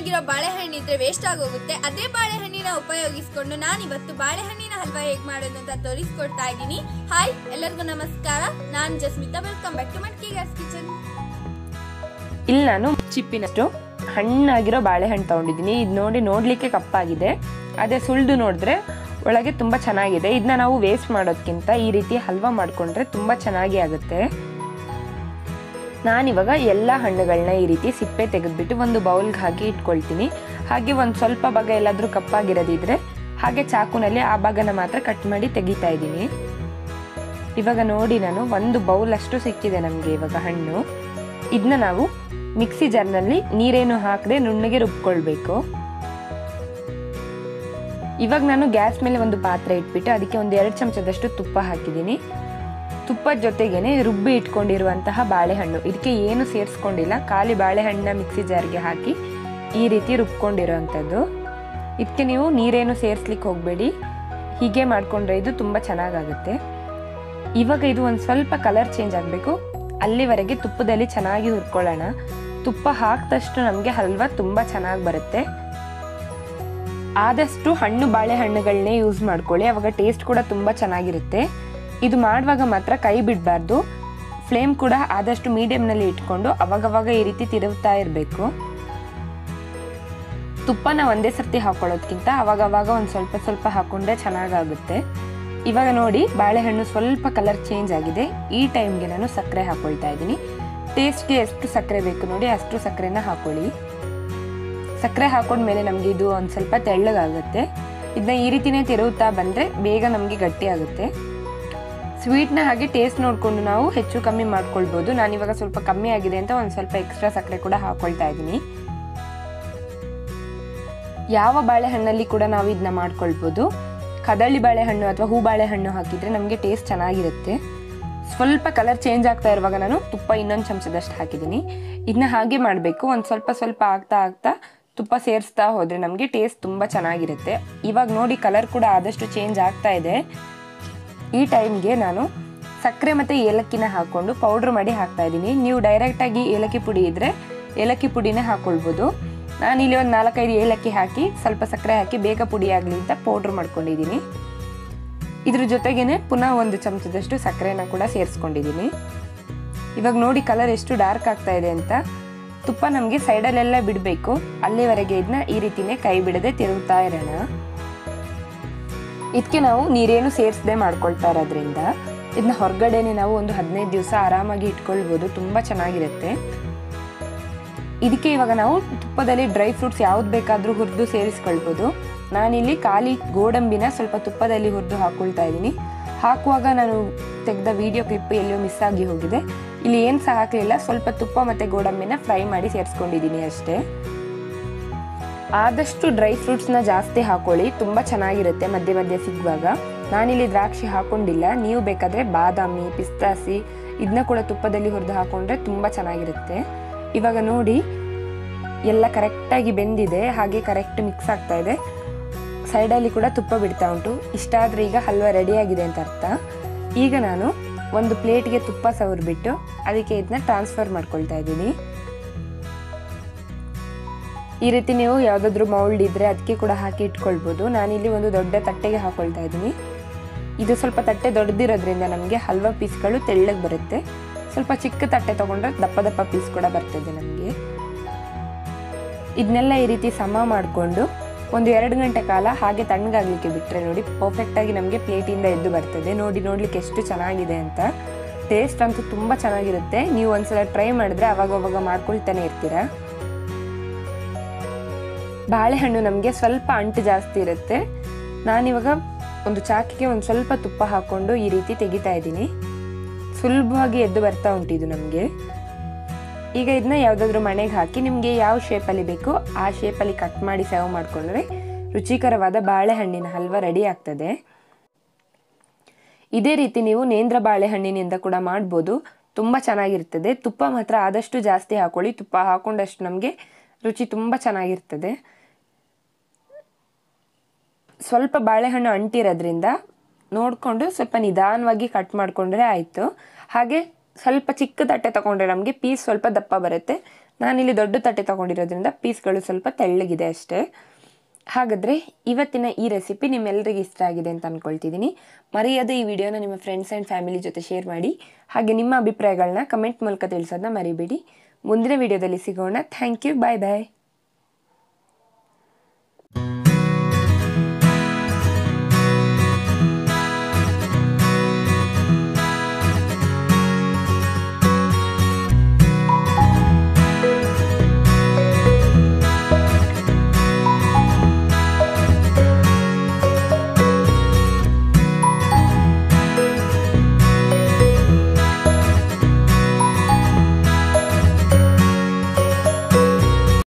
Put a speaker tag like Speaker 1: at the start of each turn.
Speaker 1: ಹಣ್ಣಾಗಿರೋ ಬಾಳೆಹಣ್ಣು ಇದ್ರೆ ವೇಸ್ಟ್ ಆಗೋಗುತ್ತೆ ಅದೇ ಬಾಳೆಹಣ್ಣಿನ ಉಪಯೋಗಿಸ್ಕೊಂಡು ನಾನಿವತ್ತು ಬಾಳೆಹಣ್ಣಿನ ಹಲ್ವಾ ಹೇಗ್ ಮಾಡೋದು ಅಂತ ತೋರಿಸ್ಕೊಡ್ತಾ ಇದ್ದೀನಿ ಹಾಯ್ ಎಲ್ಲರಿಗೂ ನಮಸ್ಕಾರ ನಾನು Jasmitha welcome back to Matki gas kitchen
Speaker 2: ಇಲ್ಲಿ ನಾನು ಚಿಪ್ಪಿನಷ್ಟು ಹಣ್ಣಾಗಿರೋ ಬಾಳೆಹಣ್ಣು ತಗೊಂಡಿದ್ದೀನಿ ಇದು ನೋಡಿ ನೋಡಲಿಕ್ಕೆ ಕಪ್ಪಾಗಿದೆ ಅದೇ ಸುಳ್ದು ನೋಡಿದ್ರೆ ಒಳಗೆ ತುಂಬ ಚೆನ್ನಾಗಿದೆ ಇದನ್ನ ನಾವು ವೇಸ್ಟ್ ಮಾಡೋದಕ್ಕಿಂತ ಈ ರೀತಿ ಹಲ್ವಾ ಮಾಡಿಕೊಂಡ್ರೆ ತುಂಬ ಚೆನ್ನಾಗಿ ಆಗುತ್ತೆ ನಾನಿವಾಗ ಎಲ್ಲ ಹಣ್ಣುಗಳನ್ನ ಈ ರೀತಿ ಸಿಪ್ಪೆ ತೆಗೆದ್ಬಿಟ್ಟು ಒಂದು ಬೌಲ್ಗೆ ಹಾಕಿ ಇಟ್ಕೊಳ್ತೀನಿ ಹಾಗೆ ಒಂದು ಸ್ವಲ್ಪ ಭಾಗ ಎಲ್ಲಾದರೂ ಕಪ್ಪಾಗಿರೋದಿದ್ರೆ ಹಾಗೆ ಚಾಕುನಲ್ಲಿ ಆ ಭಾಗನ ಮಾತ್ರ ಕಟ್ ಮಾಡಿ ತೆಗಿತಾ ಇದ್ದೀನಿ ಇವಾಗ ನೋಡಿ ನಾನು ಒಂದು ಬೌಲ್ ಅಷ್ಟು ಸಿಕ್ಕಿದೆ ನಮಗೆ ಇವಾಗ ಹಣ್ಣು ಇದನ್ನ ನಾವು ಮಿಕ್ಸಿ ಜಾರ್ನಲ್ಲಿ ನೀರೇನು ಹಾಕದೆ ನುಣ್ಣಗೆ ರುಬ್ಕೊಳ್ಬೇಕು ಇವಾಗ ನಾನು ಗ್ಯಾಸ್ ಮೇಲೆ ಒಂದು ಪಾತ್ರೆ ಇಟ್ಬಿಟ್ಟು ಅದಕ್ಕೆ ಒಂದು ಎರಡು ಚಮಚದಷ್ಟು ತುಪ್ಪ ಹಾಕಿದ್ದೀನಿ ತುಪ್ಪದ ಜೊತೆಗೇನೆ ರುಬ್ಬಿ ಇಟ್ಕೊಂಡಿರುವಂತಹ ಬಾಳೆಹಣ್ಣು ಇದಕ್ಕೆ ಏನು ಸೇರಿಸ್ಕೊಂಡಿಲ್ಲ ಖಾಲಿ ಬಾಳೆಹಣ್ಣನ್ನ ಮಿಕ್ಸಿ ಜಾರ್ಗೆ ಹಾಕಿ ಈ ರೀತಿ ರುಬ್ಕೊಂಡಿರೋವಂಥದ್ದು ಇದಕ್ಕೆ ನೀವು ನೀರೇನು ಸೇರಿಸ್ಲಿಕ್ಕೆ ಹೋಗಬೇಡಿ ಹೀಗೆ ಮಾಡಿಕೊಂಡ್ರೆ ಇದು ತುಂಬ ಚೆನ್ನಾಗಾಗುತ್ತೆ ಇವಾಗ ಇದು ಒಂದು ಸ್ವಲ್ಪ ಕಲರ್ ಚೇಂಜ್ ಆಗಬೇಕು ಅಲ್ಲಿವರೆಗೆ ತುಪ್ಪದಲ್ಲಿ ಚೆನ್ನಾಗಿ ಹುರ್ಕೊಳ್ಳೋಣ ತುಪ್ಪ ಹಾಕಿದಷ್ಟು ನಮಗೆ ಹಲ್ವಾ ತುಂಬ ಚೆನ್ನಾಗಿ ಬರುತ್ತೆ ಆದಷ್ಟು ಹಣ್ಣು ಬಾಳೆಹಣ್ಣುಗಳನ್ನೇ ಯೂಸ್ ಮಾಡ್ಕೊಳ್ಳಿ ಅವಾಗ ಟೇಸ್ಟ್ ಕೂಡ ತುಂಬ ಚೆನ್ನಾಗಿರುತ್ತೆ ಇದು ಮಾಡುವಾಗ ಮಾತ್ರ ಕೈ ಬಿಡಬಾರ್ದು ಫ್ಲೇಮ್ ಕೂಡ ಆದಷ್ಟು ಮೀಡಿಯಮ್ನಲ್ಲಿ ಇಟ್ಕೊಂಡು ಅವಾಗವಾಗ ಈ ರೀತಿ ತಿರುಗ್ತಾ ಇರಬೇಕು ತುಪ್ಪನ ಒಂದೇ ಸರ್ತಿ ಹಾಕೊಳ್ಳೋದ್ಕಿಂತ ಅವಾಗವಾಗ ಒಂದು ಸ್ವಲ್ಪ ಸ್ವಲ್ಪ ಹಾಕೊಂಡ್ರೆ ಚೆನ್ನಾಗಾಗುತ್ತೆ ಇವಾಗ ನೋಡಿ ಬಾಳೆಹಣ್ಣು ಸ್ವಲ್ಪ ಕಲರ್ ಚೇಂಜ್ ಆಗಿದೆ ಈ ಟೈಮ್ಗೆ ನಾನು ಸಕ್ಕರೆ ಹಾಕೊಳ್ತಾ ಇದ್ದೀನಿ ಟೇಸ್ಟ್ಗೆ ಎಷ್ಟು ಸಕ್ಕರೆ ಬೇಕು ನೋಡಿ ಅಷ್ಟು ಸಕ್ಕರೆನ ಹಾಕೊಳ್ಳಿ ಸಕ್ಕರೆ ಹಾಕೊಂಡ್ಮೇಲೆ ನಮಗೆ ಇದು ಒಂದು ಸ್ವಲ್ಪ ತೆಳ್ಳಗಾಗುತ್ತೆ ಇದನ್ನ ಈ ರೀತಿನೇ ತಿರುಗುತ್ತಾ ಬಂದರೆ ಬೇಗ ನಮಗೆ ಗಟ್ಟಿ ಆಗುತ್ತೆ ಸ್ವೀಟ್ನ ಹಾಗೆ ಟೇಸ್ಟ್ ನೋಡಿಕೊಂಡು ನಾವು ಹೆಚ್ಚು ಕಮ್ಮಿ ಮಾಡ್ಕೊಳ್ಬೋದು ನಾನಿವಾಗ ಸ್ವಲ್ಪ ಕಮ್ಮಿ ಆಗಿದೆ ಅಂತ ಒಂದು ಸ್ವಲ್ಪ ಎಕ್ಸ್ಟ್ರಾ ಸಕ್ಕರೆ ಕೂಡ ಹಾಕೊಳ್ತಾ ಇದ್ದೀನಿ ಯಾವ ಬಾಳೆಹಣ್ಣಲ್ಲಿ ಕೂಡ ನಾವು ಇದನ್ನ ಮಾಡ್ಕೊಳ್ಬೋದು ಕದಳಿ ಬಾಳೆಹಣ್ಣು ಅಥವಾ ಹೂ ಬಾಳೆಹಣ್ಣು ಹಾಕಿದರೆ ನಮಗೆ ಟೇಸ್ಟ್ ಚೆನ್ನಾಗಿರುತ್ತೆ ಸ್ವಲ್ಪ ಕಲರ್ ಚೇಂಜ್ ಆಗ್ತಾ ಇರುವಾಗ ನಾನು ತುಪ್ಪ ಇನ್ನೊಂದು ಚಮಚದಷ್ಟು ಹಾಕಿದ್ದೀನಿ ಇದನ್ನ ಹಾಗೆ ಮಾಡಬೇಕು ಒಂದು ಸ್ವಲ್ಪ ಸ್ವಲ್ಪ ಆಗ್ತಾ ಆಗ್ತಾ ತುಪ್ಪ ಸೇರಿಸ್ತಾ ಹೋದರೆ ನಮಗೆ ಟೇಸ್ಟ್ ತುಂಬ ಚೆನ್ನಾಗಿರುತ್ತೆ ಇವಾಗ ನೋಡಿ ಕಲರ್ ಕೂಡ ಆದಷ್ಟು ಚೇಂಜ್ ಆಗ್ತಾ ಇದೆ ಈ ಟೈಮ್ಗೆ ನಾನು ಸಕ್ಕರೆ ಮತ್ತು ಏಲಕ್ಕಿನ ಹಾಕ್ಕೊಂಡು ಪೌಡ್ರ್ ಮಾಡಿ ಹಾಕ್ತಾ ಇದ್ದೀನಿ ನೀವು ಡೈರೆಕ್ಟಾಗಿ ಏಲಕ್ಕಿ ಪುಡಿ ಇದ್ದರೆ ಏಲಕ್ಕಿ ಪುಡಿನೇ ಹಾಕ್ಕೊಳ್ಬೋದು ನಾನಿಲ್ಲಿ ಒಂದು ನಾಲ್ಕೈದು ಏಲಕ್ಕಿ ಹಾಕಿ ಸ್ವಲ್ಪ ಸಕ್ಕರೆ ಹಾಕಿ ಬೇಗ ಪುಡಿ ಆಗಲಿ ಅಂತ ಪೌಡ್ರ್ ಮಾಡ್ಕೊಂಡಿದ್ದೀನಿ ಇದ್ರ ಜೊತೆಗೇನೆ ಪುನಃ ಒಂದು ಚಮಚದಷ್ಟು ಸಕ್ಕರೆನ ಕೂಡ ಸೇರಿಸ್ಕೊಂಡಿದ್ದೀನಿ ಇವಾಗ ನೋಡಿ ಕಲರ್ ಎಷ್ಟು ಡಾರ್ಕ್ ಆಗ್ತಾ ಇದೆ ಅಂತ ತುಪ್ಪ ನಮಗೆ ಸೈಡಲ್ಲೆಲ್ಲ ಬಿಡಬೇಕು ಅಲ್ಲಿವರೆಗೆ ಇದನ್ನ ಈ ರೀತಿನೇ ಕೈ ಬಿಡದೆ ತಿರುಗ್ತಾ ಇರೋಣ ಇದಕ್ಕೆ ನಾವು ನೀರೇನು ಸೇರಿಸದೆ ಮಾಡ್ಕೊಳ್ತಾ ಇರೋದ್ರಿಂದ ಇದನ್ನ ಹೊರಗಡೆನೆ ನಾವು ಒಂದು ಹದಿನೈದು ದಿವಸ ಆರಾಮಾಗಿ ಇಟ್ಕೊಳ್ಬೋದು ತುಂಬ ಚೆನ್ನಾಗಿರುತ್ತೆ ಇದಕ್ಕೆ ಇವಾಗ ನಾವು ತುಪ್ಪದಲ್ಲಿ ಡ್ರೈ ಫ್ರೂಟ್ಸ್ ಯಾವ್ದು ಬೇಕಾದರೂ ಹುರಿದು ಸೇರಿಸ್ಕೊಳ್ಬೋದು ನಾನಿಲ್ಲಿ ಖಾಲಿ ಗೋಡಂಬಿನ ಸ್ವಲ್ಪ ತುಪ್ಪದಲ್ಲಿ ಹುರಿದು ಹಾಕೊಳ್ತಾ ಇದ್ದೀನಿ ಹಾಕುವಾಗ ನಾನು ತೆಗೆದ ವಿಡಿಯೋ ಕ್ಲಿಪ್ ಎಲ್ಲೋ ಮಿಸ್ ಆಗಿ ಹೋಗಿದೆ ಇಲ್ಲಿ ಏನು ಸಹ ಹಾಕಲಿಲ್ಲ ಸ್ವಲ್ಪ ತುಪ್ಪ ಮತ್ತು ಗೋಡಂಬಿನ ಫ್ರೈ ಮಾಡಿ ಸೇರಿಸ್ಕೊಂಡಿದ್ದೀನಿ ಅಷ್ಟೇ ಆದಷ್ಟು ಡ್ರೈ ಫ್ರೂಟ್ಸ್ನ ಜಾಸ್ತಿ ಹಾಕೊಳ್ಳಿ ತುಂಬ ಚೆನ್ನಾಗಿರುತ್ತೆ ಮಧ್ಯೆ ಮಧ್ಯೆ ಸಿಗುವಾಗ ನಾನಿಲ್ಲಿ ದ್ರಾಕ್ಷಿ ಹಾಕೊಂಡಿಲ್ಲ ನೀವು ಬೇಕಾದರೆ ಬಾದಾಮಿ ಪಿಸ್ತಾಸಿ ಇದನ್ನ ಕೂಡ ತುಪ್ಪದಲ್ಲಿ ಹುರಿದು ಹಾಕೊಂಡ್ರೆ ತುಂಬ ಚೆನ್ನಾಗಿರುತ್ತೆ ಇವಾಗ ನೋಡಿ ಎಲ್ಲ ಕರೆಕ್ಟಾಗಿ ಬೆಂದಿದೆ ಹಾಗೆ ಕರೆಕ್ಟ್ ಮಿಕ್ಸ್ ಆಗ್ತಾ ಇದೆ ಸೈಡಲ್ಲಿ ಕೂಡ ತುಪ್ಪ ಬಿಡ್ತಾ ಉಂಟು ಇಷ್ಟಾದರೆ ಈಗ ಹಲ್ವಾ ರೆಡಿಯಾಗಿದೆ ಅಂತ ಅರ್ಥ ಈಗ ನಾನು ಒಂದು ಪ್ಲೇಟ್ಗೆ ತುಪ್ಪ ಸವರ್ಬಿಟ್ಟು ಅದಕ್ಕೆ ಇದನ್ನ ಟ್ರಾನ್ಸ್ಫರ್ ಮಾಡ್ಕೊಳ್ತಾ ಇದ್ದೀನಿ ಈ ರೀತಿ ನೀವು ಯಾವುದಾದ್ರೂ ಮೌಲ್ಡ್ ಇದ್ದರೆ ಅದಕ್ಕೆ ಕೂಡ ಹಾಕಿ ಇಟ್ಕೊಳ್ಬೋದು ನಾನಿಲ್ಲಿ ಒಂದು ದೊಡ್ಡ ತಟ್ಟೆಗೆ ಹಾಕೊಳ್ತಾ ಇದ್ದೀನಿ ಇದು ಸ್ವಲ್ಪ ತಟ್ಟೆ ದೊಡ್ಡದಿರೋದ್ರಿಂದ ನಮಗೆ ಹಲ್ವಾ ಪೀಸ್ಗಳು ತೆಳ್ಳಗೆ ಬರುತ್ತೆ ಸ್ವಲ್ಪ ಚಿಕ್ಕ ತಟ್ಟೆ ತೊಗೊಂಡ್ರೆ ದಪ್ಪ ದಪ್ಪ ಪೀಸ್ ಕೂಡ ಬರ್ತದೆ ನಮಗೆ ಇದನ್ನೆಲ್ಲ ಈ ರೀತಿ ಸಮ ಮಾಡಿಕೊಂಡು ಒಂದು ಎರಡು ಗಂಟೆ ಕಾಲ ಹಾಗೆ ತಣ್ಣಗಾಗಲಿಕ್ಕೆ ಬಿಟ್ಟರೆ ನೋಡಿ ಪರ್ಫೆಕ್ಟಾಗಿ ನಮಗೆ ಪ್ಲೇಟಿಂದ ಎದ್ದು ಬರ್ತದೆ ನೋಡಿ ನೋಡ್ಲಿಕ್ಕೆ ಎಷ್ಟು ಚೆನ್ನಾಗಿದೆ ಅಂತ ಟೇಸ್ಟ್ ಅಂತೂ ತುಂಬ ಚೆನ್ನಾಗಿರುತ್ತೆ ನೀವು ಒಂದ್ಸಲ ಟ್ರೈ ಮಾಡಿದ್ರೆ ಅವಾಗವಾಗ ಮಾಡ್ಕೊಳ್ತಾನೆ ಇರ್ತೀರಾ ಬಾಳೆಹಣ್ಣು ನಮಗೆ ಸ್ವಲ್ಪ ಅಂಟು ಜಾಸ್ತಿ ಇರುತ್ತೆ ನಾನಿವಾಗ ಒಂದು ಚಾಕಿಗೆ ಒಂದು ಸ್ವಲ್ಪ ತುಪ್ಪ ಹಾಕ್ಕೊಂಡು ಈ ರೀತಿ ತೆಗಿತಾ ಇದ್ದೀನಿ ಸುಲಭವಾಗಿ ಎದ್ದು ಬರ್ತಾ ಉಂಟು ಇದು ನಮಗೆ ಈಗ ಇದನ್ನ ಯಾವುದಾದ್ರೂ ಮನೆಗೆ ಹಾಕಿ ನಿಮಗೆ ಯಾವ ಶೇಪಲ್ಲಿ ಬೇಕೋ ಆ ಶೇಪಲ್ಲಿ ಕಟ್ ಮಾಡಿ ಸರ್ವ್ ಮಾಡಿಕೊಂಡ್ರೆ ರುಚಿಕರವಾದ ಬಾಳೆಹಣ್ಣಿನ ಹಲ್ವಾ ರೆಡಿ ಆಗ್ತದೆ ಇದೇ ರೀತಿ ನೀವು ನೇಂದ್ರ ಬಾಳೆಹಣ್ಣಿನಿಂದ ಕೂಡ ಮಾಡ್ಬೋದು ತುಂಬ ಚೆನ್ನಾಗಿರ್ತದೆ ತುಪ್ಪ ಮಾತ್ರ ಆದಷ್ಟು ಜಾಸ್ತಿ ಹಾಕೊಳ್ಳಿ ತುಪ್ಪ ಹಾಕೊಂಡಷ್ಟು ನಮಗೆ ರುಚಿ ತುಂಬ ಚೆನ್ನಾಗಿರ್ತದೆ ಸ್ವಲ್ಪ ಬಾಳೆಹಣ್ಣು ಅಂಟಿರೋದ್ರಿಂದ ನೋಡಿಕೊಂಡು ಸ್ವಲ್ಪ ನಿಧಾನವಾಗಿ ಕಟ್ ಮಾಡಿಕೊಂಡ್ರೆ ಆಯಿತು ಹಾಗೆ ಸ್ವಲ್ಪ ಚಿಕ್ಕ ತಟ್ಟೆ ತಗೊಂಡ್ರೆ ನಮಗೆ ಪೀಸ್ ಸ್ವಲ್ಪ ದಪ್ಪ ಬರುತ್ತೆ ನಾನಿಲ್ಲಿ ದೊಡ್ಡ ತಟ್ಟೆ ತೊಗೊಂಡಿರೋದ್ರಿಂದ ಪೀಸ್ಗಳು ಸ್ವಲ್ಪ ತೆಳ್ಳಗಿದೆ ಅಷ್ಟೇ ಹಾಗಾದರೆ ಇವತ್ತಿನ ಈ ರೆಸಿಪಿ ನಿಮ್ಮೆಲ್ಲರಿಗೆ ಇಷ್ಟ ಆಗಿದೆ ಅಂತ ಅಂದ್ಕೊಳ್ತಿದ್ದೀನಿ ಮರೆಯದೆ ಈ ವಿಡಿಯೋನ ನಿಮ್ಮ ಫ್ರೆಂಡ್ಸ್ ಆ್ಯಂಡ್ ಫ್ಯಾಮಿಲಿ ಜೊತೆ ಶೇರ್ ಮಾಡಿ ಹಾಗೆ ನಿಮ್ಮ ಅಭಿಪ್ರಾಯಗಳನ್ನ ಕಮೆಂಟ್ ಮೂಲಕ ತಿಳಿಸೋದನ್ನ ಮರಿಬೇಡಿ ಮುಂದಿನ ವಿಡಿಯೋದಲ್ಲಿ ಸಿಗೋಣ ಥ್ಯಾಂಕ್ ಯು ಬಾಯ್ ಬಾಯ್